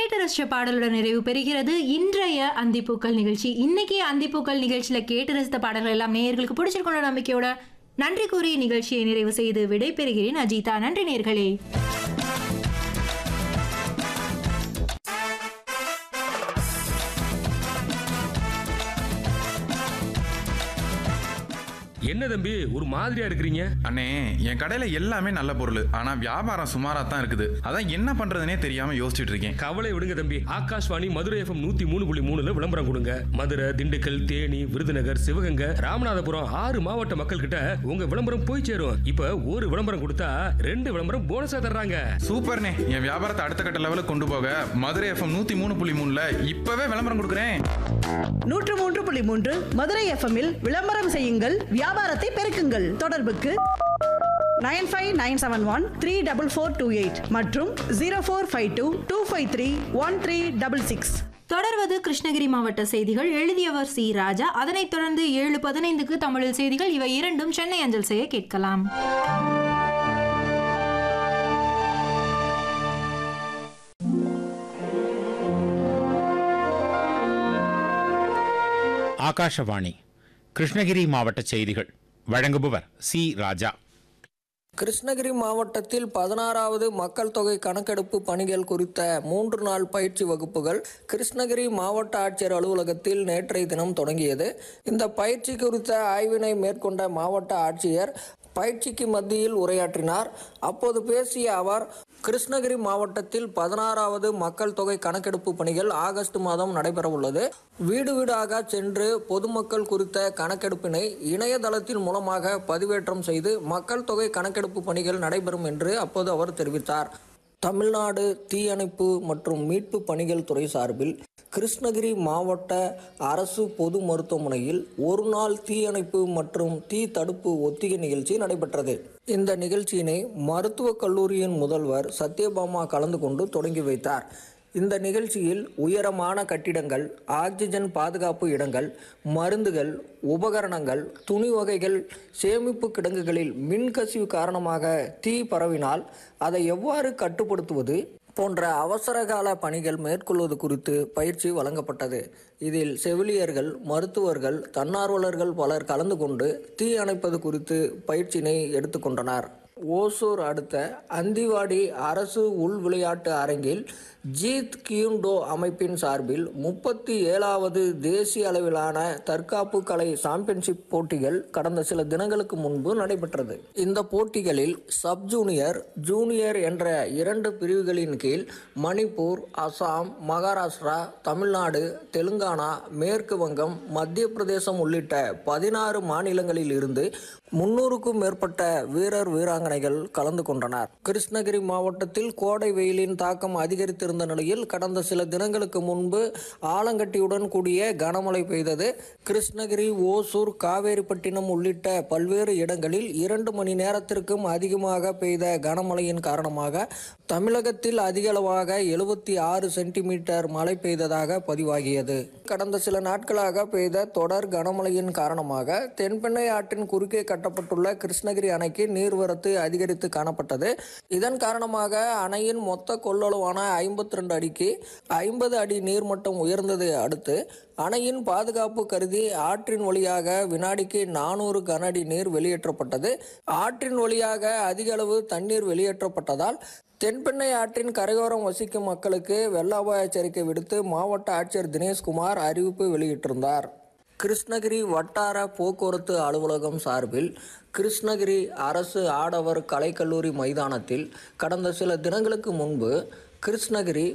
கேட்டு ரசிச்ச பாடலுடன் நிறைவு பெறுகிறது இன்றைய அந்திப்பூக்கள் நிகழ்ச்சி இன்னைக்கு அந்திப்பூக்கள் நிகழ்ச்சியில கேட்டு ரசித்த பாடல்கள் எல்லாம் நேயர்களுக்கு பிடிச்சிருக்கணும் நம்பிக்கையோட நன்றி கூறி நிகழ்ச்சியை நிறைவு செய்து விடை பெறுகிறேன் அஜிதா நன்றி நேர்களே என்ன தம்பி ஒரு மாதிரியா இருக்கிறீங்க அண்ணே என் கடையில எல்லாமே நல்ல பொருள் ஆனா வியாபாரம் சுமாரா தான் இருக்குது அதான் என்ன பண்றதுனே தெரியாம யோசிச்சுட்டு இருக்கேன் கவலை விடுங்க தம்பி ஆகாஷ்வாணி மதுரை எஃப்எம் நூத்தி மூணு புள்ளி மூணுல விளம்பரம் கொடுங்க மதுரை திண்டுக்கல் தேனி விருதுநகர் சிவகங்கை ராமநாதபுரம் ஆறு மாவட்ட மக்கள் கிட்ட உங்க விளம்பரம் போய் சேரும் இப்ப ஒரு விளம்பரம் கொடுத்தா ரெண்டு விளம்பரம் போனஸா தர்றாங்க சூப்பர்ண்ணே என் வியாபாரத்தை அடுத்த கட்ட லெவலுக்கு கொண்டு போக மதுரை எஃப்எம் நூத்தி மூணு புள்ளி மூணுல இப்பவே விளம்பரம் கொடுக்குறேன் நூற்று மூன்று புள்ளி மூன்று மதுரை எஃப்எம்மில் விளம்பரம் செய்யுங்கள் வியாபாரத்தை பெருக்குங்கள் தொடர்புக்கு nine five nine seven one three double four two eight மற்றும் zero four five two two five three one three double six தொடர்வது கிருஷ்ணகிரி மாவட்ட செய்திகள் எழுதியவர் சி ராஜா அதனைத் தொடர்ந்து ஏழு பதினைந்துக்கு தமிழில் செய்திகள் இவை இரண்டும் சென்னை அஞ்சல் செய்ய கேட்கலாம் ஆகாஷவாணி கிருஷ்ணகிரி மாவட்ட செய்திகள் வழங்குபவர் சி ராஜா கிருஷ்ணகிரி மாவட்டத்தில் பதினாறாவது மக்கள் தொகை கணக்கெடுப்பு பணிகள் குறித்த மூன்று நாள் பயிற்சி வகுப்புகள் கிருஷ்ணகிரி மாவட்ட ஆட்சியர் அலுவலகத்தில் நேற்றைய தினம் தொடங்கியது இந்த பயிற்சி குறித்த ஆய்வினை மேற்கொண்ட மாவட்ட ஆட்சியர் பயிற்சிக்கு மத்தியில் உரையாற்றினார் அப்போது பேசிய அவர் கிருஷ்ணகிரி மாவட்டத்தில் பதினாறாவது மக்கள் தொகை கணக்கெடுப்பு பணிகள் ஆகஸ்ட் மாதம் நடைபெறவுள்ளது வீடு வீடாக சென்று பொதுமக்கள் குறித்த கணக்கெடுப்பினை இணையதளத்தின் மூலமாக பதிவேற்றம் செய்து மக்கள் தொகை கணக்கெடுப்பு பணிகள் நடைபெறும் என்று அப்போது அவர் தெரிவித்தார் தமிழ்நாடு தீயணைப்பு மற்றும் மீட்பு பணிகள் துறை சார்பில் கிருஷ்ணகிரி மாவட்ட அரசு பொது மருத்துவமனையில் ஒரு நாள் தீயணைப்பு மற்றும் தீ தடுப்பு ஒத்திகை நிகழ்ச்சி நடைபெற்றது இந்த நிகழ்ச்சியினை மருத்துவக் கல்லூரியின் முதல்வர் சத்யபாமா கலந்து கொண்டு தொடங்கி வைத்தார் இந்த நிகழ்ச்சியில் உயரமான கட்டிடங்கள் ஆக்சிஜன் பாதுகாப்பு இடங்கள் மருந்துகள் உபகரணங்கள் துணி வகைகள் சேமிப்பு கிடங்குகளில் மின்கசிவு காரணமாக தீ பரவினால் அதை எவ்வாறு கட்டுப்படுத்துவது போன்ற அவசரகால பணிகள் மேற்கொள்வது குறித்து பயிற்சி வழங்கப்பட்டது இதில் செவிலியர்கள் மருத்துவர்கள் தன்னார்வலர்கள் பலர் கலந்து கொண்டு தீ அணைப்பது குறித்து பயிற்சியினை எடுத்துக்கொண்டனர் ஓசூர் அடுத்த அந்திவாடி அரசு உள் விளையாட்டு அரங்கில் ஜீத் கியூண்டோ அமைப்பின் சார்பில் முப்பத்தி ஏழாவது தேசிய அளவிலான தற்காப்பு கலை சாம்பியன்ஷிப் போட்டிகள் கடந்த சில தினங்களுக்கு முன்பு நடைபெற்றது இந்த போட்டிகளில் சப் ஜூனியர் ஜூனியர் என்ற இரண்டு பிரிவுகளின் கீழ் மணிப்பூர் அசாம் மகாராஷ்டிரா தமிழ்நாடு தெலுங்கானா மேற்கு வங்கம் மத்திய பிரதேசம் உள்ளிட்ட பதினாறு மாநிலங்களில் இருந்து முன்னூறுக்கும் மேற்பட்ட வீரர் வீராங்கனைகள் கலந்து கொண்டனர் கிருஷ்ணகிரி மாவட்டத்தில் கோடை வெயிலின் தாக்கம் அதிகரித்திருந்த நிலையில் கடந்த சில தினங்களுக்கு முன்பு ஆலங்கட்டியுடன் கூடிய கனமழை பெய்தது கிருஷ்ணகிரி ஓசூர் காவேரிப்பட்டினம் உள்ளிட்ட பல்வேறு இடங்களில் இரண்டு மணி நேரத்திற்கும் அதிகமாக பெய்த கனமழையின் காரணமாக தமிழகத்தில் அதிகளவாக எழுபத்தி ஆறு சென்டிமீட்டர் மழை பெய்ததாக பதிவாகியது கடந்த சில நாட்களாக பெய்த தொடர் கனமழையின் காரணமாக தென்பெண்ணை ஆற்றின் குறுக்கே கட்டப்பட்டுள்ள கிருஷ்ணகிரி அணைக்கு நீர்வரத்து அதிகரித்து காணப்பட்டது இதன் காரணமாக அணையின் மொத்த கொள்ளளவான ஐம்பத்தி ரெண்டு அடிக்கு ஐம்பது அடி நீர்மட்டம் உயர்ந்ததை அடுத்து அணையின் பாதுகாப்பு கருதி ஆற்றின் வழியாக வினாடிக்கு நானூறு கன அடி நீர் வெளியேற்றப்பட்டது ஆற்றின் வழியாக அதிக அளவு தண்ணீர் வெளியேற்றப்பட்டதால் தென்பெண்ணை ஆற்றின் கரையோரம் வசிக்கும் மக்களுக்கு வெள்ள அபாய எச்சரிக்கை விடுத்து மாவட்ட ஆட்சியர் தினேஷ்குமார் அறிவிப்பு வெளியிட்டிருந்தார் கிருஷ்ணகிரி வட்டார போக்குவரத்து அலுவலகம் சார்பில் கிருஷ்ணகிரி அரசு ஆடவர் கலைக்கல்லூரி மைதானத்தில் கடந்த சில தினங்களுக்கு முன்பு கிருஷ்ணகிரி